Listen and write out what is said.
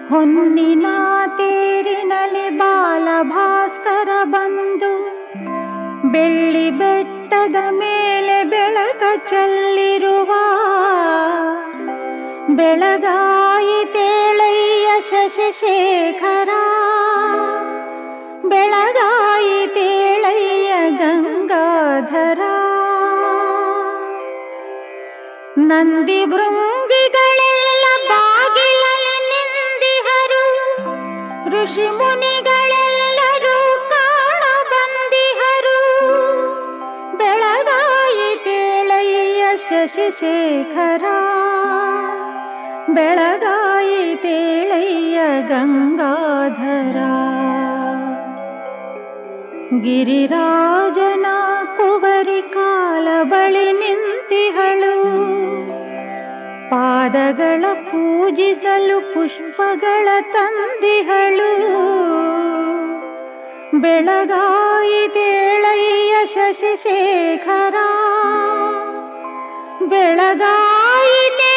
ಹೊನ್ನಿನ ತೇರಿನಲ್ಲಿ ಬಾಲಭಾಸ್ಕರ ಬಂದು ಬೆಳ್ಳಿ ಬೆಟ್ಟದ ಮೇಲೆ ಬೆಳಕ ಚೆಲ್ಲಿರುವ ಬೆಳಗಾಯಿತೇಳಯ್ಯ ಶಶಿಶೇಖರ ಬೆಳಗಾಯಿತೇಳಯ್ಯ ಗಂಗಾಧರ ನಂದಿ ಭೃಂಗಿಗಳೆಲ್ಲ ಬಾಗಿಲಲ್ಲಿ ನಿಂದಿಹರು ಋಷಿ ಮುನಿಗಳೆಲ್ಲರೂ ಕಾಣ ಬಂದಿಹರು ಬೆಳಗಾಯಿತೇಳಯ್ಯ ಶಶಿಶೇಖರ ಬೆಳಗಾಯಿತೇಳಯ್ಯ ಗಂಗಾಧರ ಗಿರಿರಾಜನ ಕುವರಿ ಕಾಲ ಬಳಿ ನಿಂತಿಹಳು ಪಾದಗಳ ಪೂಜಿಸಲು ಪುಷ್ಪಗಳ ತಂದಿಹಳು ಬೆಳಗಾಯಿತೇಳಯ್ಯ ಶಶಿಶೇಖರ ಬೆಳಗಾಯಿತೇ